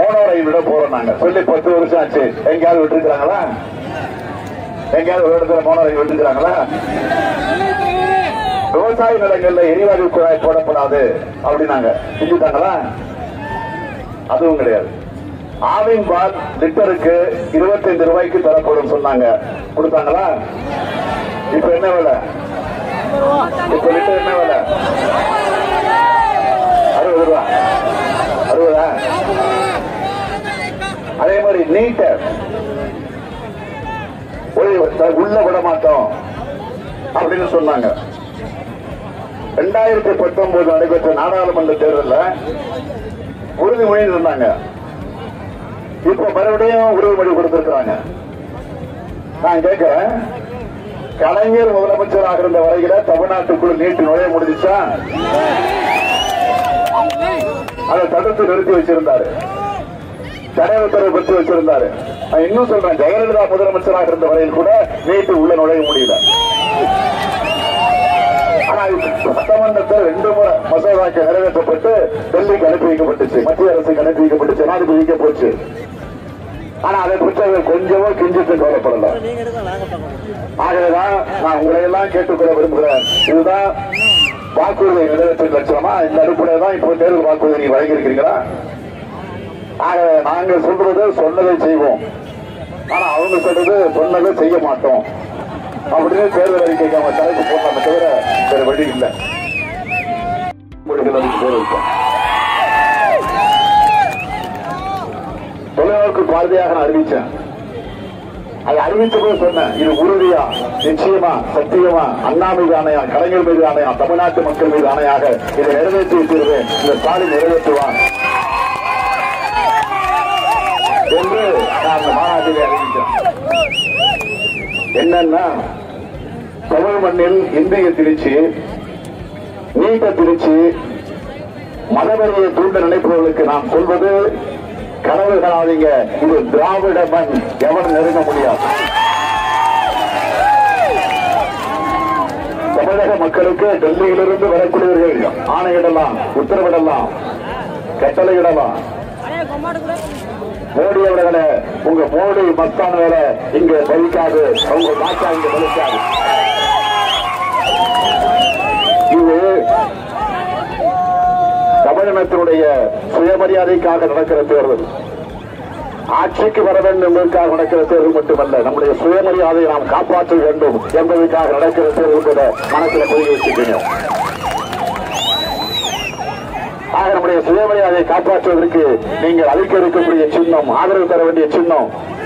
mono ரயில் விட போறோம் நாங்க சொல்லி பத்து வருஷம் ஆச்சு எங்கேயாவது விட்டுருக்காங்களா எங்கேயாவது ஒரு இடத்துல மோனோ ரயில் விட்டுருக்காங்களா விவசாய நிலங்கள்ல எரிவாயு குழாய் போடப்படாது அப்படின்னாங்க செஞ்சுட்டாங்களா அதுவும் கிடையாது ஆவின் பால் லிட்டருக்கு இருபத்தைந்து ரூபாய்க்கு தரப்படும் சொன்னாங்க கொடுத்தாங்களா இப்ப என்ன விலை இப்ப லிட்டர் என்ன விலை அறுபது ரூபா அறுபதா அதே மாதிரி நீட்ட உள்ள விட மாட்டோம் அப்படின்னு சொன்னாங்க ரெண்டாயிரத்தி பத்தொன்பது நடைபெற்ற நாடாளுமன்ற தேர்தலில் உறுதிமொழி இருந்தாங்க இப்ப மறுபடியும் உறுதிமொழி கொடுத்திருக்கிறாங்க நான் கேட்கிறேன் கலைஞர் முதலமைச்சராக இருந்த வரையில தமிழ்நாட்டுக்குள் நீட்டு நுழைய முடிஞ்சுச்சா அதை தடுத்து நிறுத்தி வச்சிருந்தாரு தடை உத்தரவு பெற்று வச்சிருந்தாரு நான் இன்னும் சொல்றேன் ஜெயலலிதா முதலமைச்சராக இருந்த வரையில் கூட நீட்டு உள்ள நுழைய முடியல ஆனா இப்ப சட்டமன்றத்தில் ரெண்டு முறை மசோதாக்கள் நிறைவேற்றப்பட்டு டெல்லிக்கு அனுப்பி வைக்கப்பட்டுச்சு மத்திய அரசுக்கு அனுப்பி வைக்கப்பட்டுச்சு ஜனாதிபதிக்கு போச்சு ஆனா அதை பற்றி அவர் கொஞ்சமோ கிஞ்சிட்டு கவலைப்படல ஆகவேதான் நான் உங்களை எல்லாம் கேட்டுக்கொள்ள விரும்புகிறேன் இதுதான் வாக்குறுதி நிறைவேற்ற லட்சணமா இந்த அடிப்படையில் தான் இப்போ தேர்தல் வாக்குறுதி நீங்க வழங்கியிருக்கிறீங்களா ஆக நாங்க சொல்றது சொன்னதை செய்வோம் ஆனா அவங்க சொல்றது சொன்னதை செய்ய மாட்டோம் அப்படின்னு தேர்தல் அறிக்கைக்கு அவங்க தலைப்பு போடலாமே தவிர வேற வழி இல்லை முடிவுகள் அதுக்கு பேர் வைப்போம் தொலைநோக்கு பார்வையாக நான் அறிவிச்சேன் அதை அறிவித்த போது சொன்னேன் இது உறுதியா நிச்சயமா சத்தியமா அண்ணா மீது ஆணையா கலைஞர் மீது ஆணையா தமிழ்நாட்டு மக்கள் மீது ஆணையாக இதை நிறைவேற்றி தீர்வேன் இந்த ஸ்டாலின் நிறைவேற்றுவான் என்று நான் அந்த மாநாட்டிலே அறிவித்தேன் என்னன்னா தமிழ் மண்ணில் இந்திய திருச்சி நீட்ட திருச்சி மதவெறியை தூண்ட நினைப்பவர்களுக்கு நான் சொல்வது கனவு காணாதீங்க இது திராவிட மண் எவன் நெருங்க முடியாது தமிழக மக்களுக்கு டெல்லியிலிருந்து வரக்கூடியவர்கள் ஆணையிடலாம் உத்தரவிடலாம் கட்டளையிடலாம் மோடி அவர்களே உங்க மோடி மஸ்தான் வேற இங்க பலிக்காது உங்க மாற்றா இங்க பலிக்காது இது தமிழினத்தினுடைய சுயமரியாதைக்காக நடக்கிற தேர்தல் ஆட்சிக்கு வர வேண்டும் என்பதற்காக நடக்கிற தேர்தல் மட்டுமல்ல நம்முடைய சுயமரியாதையை நாம் காப்பாற்ற வேண்டும் என்பதற்காக நடக்கிற தேர்தல் கூட மனசில் பதிவு வச்சுக்கீங்க ஆக நம்முடைய சுயமரியாதையை காப்பாற்றுவதற்கு நீங்கள் அளிக்க இருக்கக்கூடிய சின்னம் ஆதரவு தர வேண்டிய சின்னம்